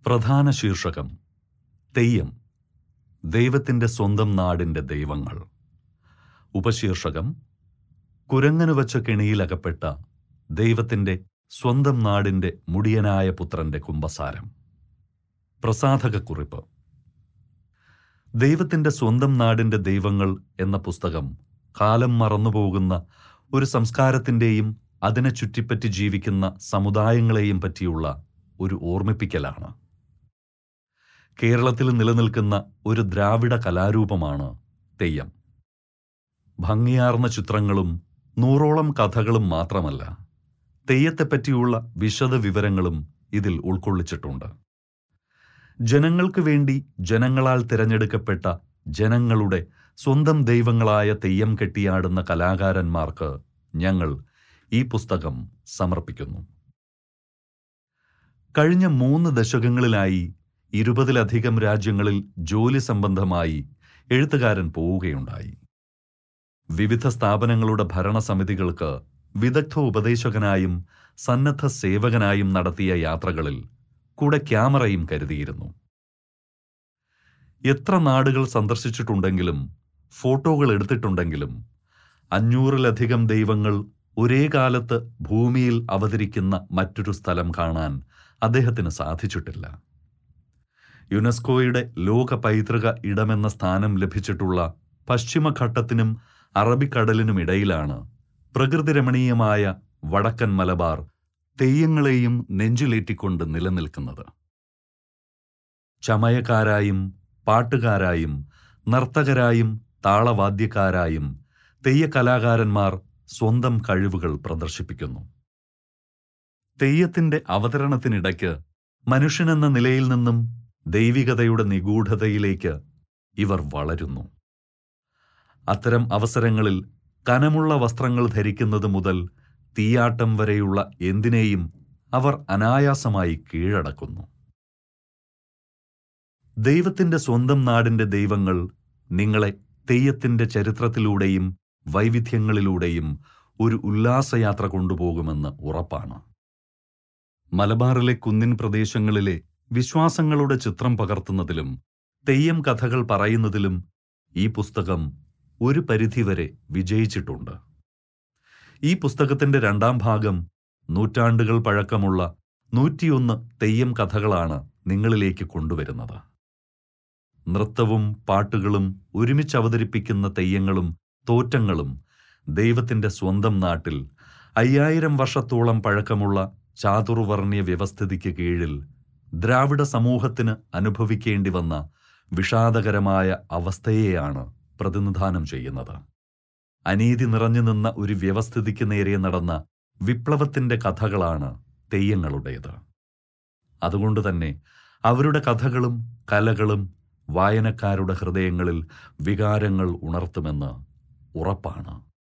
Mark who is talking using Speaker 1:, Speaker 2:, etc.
Speaker 1: പ്രധാന ശീർഷകം തെയ്യം ദൈവത്തിൻ്റെ സ്വന്തം നാടിൻ്റെ ദൈവങ്ങൾ ഉപശീർഷകം കുരങ്ങനു വച്ച കെണിയിലകപ്പെട്ട ദൈവത്തിൻ്റെ സ്വന്തം നാടിൻ്റെ മുടിയനായ പുത്രന്റെ കുംഭസാരം പ്രസാധകക്കുറിപ്പ് ദൈവത്തിൻ്റെ സ്വന്തം നാടിൻ്റെ ദൈവങ്ങൾ എന്ന പുസ്തകം കാലം മറന്നുപോകുന്ന ഒരു സംസ്കാരത്തിൻ്റെയും അതിനെ ചുറ്റിപ്പറ്റി ജീവിക്കുന്ന സമുദായങ്ങളെയും പറ്റിയുള്ള ഒരു ഓർമ്മിപ്പിക്കലാണ് കേരളത്തിൽ നിലനിൽക്കുന്ന ഒരു ദ്രാവിഡ കലാരൂപമാണ് തെയ്യം ഭംഗിയാർന്ന ചിത്രങ്ങളും നൂറോളം കഥകളും മാത്രമല്ല തെയ്യത്തെപ്പറ്റിയുള്ള വിശദ വിവരങ്ങളും ഇതിൽ ഉൾക്കൊള്ളിച്ചിട്ടുണ്ട് ജനങ്ങൾക്ക് വേണ്ടി ജനങ്ങളാൽ തിരഞ്ഞെടുക്കപ്പെട്ട ജനങ്ങളുടെ സ്വന്തം ദൈവങ്ങളായ തെയ്യം കെട്ടിയാടുന്ന കലാകാരന്മാർക്ക് ഞങ്ങൾ ഈ പുസ്തകം സമർപ്പിക്കുന്നു കഴിഞ്ഞ മൂന്ന് ദശകങ്ങളിലായി ഇരുപതിലധികം രാജ്യങ്ങളിൽ ജോലി സംബന്ധമായി എഴുത്തുകാരൻ പോവുകയുണ്ടായി വിവിധ സ്ഥാപനങ്ങളുടെ ഭരണസമിതികൾക്ക് വിദഗ്ധ ഉപദേശകനായും സന്നദ്ധ സേവകനായും നടത്തിയ യാത്രകളിൽ കൂടെ ക്യാമറയും കരുതിയിരുന്നു എത്ര നാടുകൾ സന്ദർശിച്ചിട്ടുണ്ടെങ്കിലും ഫോട്ടോകൾ എടുത്തിട്ടുണ്ടെങ്കിലും അഞ്ഞൂറിലധികം ദൈവങ്ങൾ ഒരേ കാലത്ത് ഭൂമിയിൽ അവതരിക്കുന്ന മറ്റൊരു സ്ഥലം കാണാൻ അദ്ദേഹത്തിന് സാധിച്ചിട്ടില്ല യുനെസ്കോയുടെ ലോക പൈതൃക ഇടമെന്ന സ്ഥാനം ലഭിച്ചിട്ടുള്ള പശ്ചിമഘട്ടത്തിനും അറബിക്കടലിനുമിടയിലാണ് പ്രകൃതിരമണീയമായ വടക്കൻ മലബാർ തെയ്യങ്ങളെയും നെഞ്ചിലേറ്റിക്കൊണ്ട് നിലനിൽക്കുന്നത് ചമയക്കാരായും പാട്ടുകാരായും നർത്തകരായും താളവാദ്യക്കാരായും തെയ്യകലാകാരന്മാർ സ്വന്തം കഴിവുകൾ പ്രദർശിപ്പിക്കുന്നു തെയ്യത്തിന്റെ അവതരണത്തിനിടയ്ക്ക് മനുഷ്യനെന്ന നിലയിൽ നിന്നും ദൈവികതയുടെ നിഗൂഢതയിലേക്ക് ഇവർ വളരുന്നു അത്തരം അവസരങ്ങളിൽ കനമുള്ള വസ്ത്രങ്ങൾ ധരിക്കുന്നത് മുതൽ തീയാട്ടം വരെയുള്ള എന്തിനേയും അവർ അനായാസമായി കീഴടക്കുന്നു ദൈവത്തിന്റെ സ്വന്തം നാടിന്റെ ദൈവങ്ങൾ നിങ്ങളെ തെയ്യത്തിന്റെ ചരിത്രത്തിലൂടെയും വൈവിധ്യങ്ങളിലൂടെയും ഒരു ഉല്ലാസയാത്ര കൊണ്ടുപോകുമെന്ന് ഉറപ്പാണ് മലബാറിലെ കുന്നിൻ പ്രദേശങ്ങളിലെ വിശ്വാസങ്ങളുടെ ചിത്രം പകർത്തുന്നതിലും തെയ്യം കഥകൾ പറയുന്നതിലും ഈ പുസ്തകം ഒരു പരിധിവരെ വിജയിച്ചിട്ടുണ്ട് ഈ പുസ്തകത്തിന്റെ രണ്ടാം ഭാഗം നൂറ്റാണ്ടുകൾ പഴക്കമുള്ള നൂറ്റിയൊന്ന് തെയ്യം കഥകളാണ് നിങ്ങളിലേക്ക് കൊണ്ടുവരുന്നത് നൃത്തവും പാട്ടുകളും ഒരുമിച്ച് അവതരിപ്പിക്കുന്ന തെയ്യങ്ങളും തോറ്റങ്ങളും ദൈവത്തിന്റെ സ്വന്തം നാട്ടിൽ അയ്യായിരം വർഷത്തോളം പഴക്കമുള്ള ചാതുർവർണ്ണയ വ്യവസ്ഥിതിക്ക് കീഴിൽ ദ്രാവിഡ സമൂഹത്തിന് അനുഭവിക്കേണ്ടി വന്ന വിഷാദകരമായ അവസ്ഥയെയാണ് പ്രതിനിധാനം ചെയ്യുന്നത് അനീതി നിറഞ്ഞു നിന്ന ഒരു വ്യവസ്ഥിതിക്ക് നേരെ നടന്ന വിപ്ലവത്തിന്റെ കഥകളാണ് തെയ്യങ്ങളുടേത് അതുകൊണ്ട് തന്നെ അവരുടെ കഥകളും കലകളും വായനക്കാരുടെ ഹൃദയങ്ങളിൽ വികാരങ്ങൾ ഉണർത്തുമെന്ന് ഉറപ്പാണ്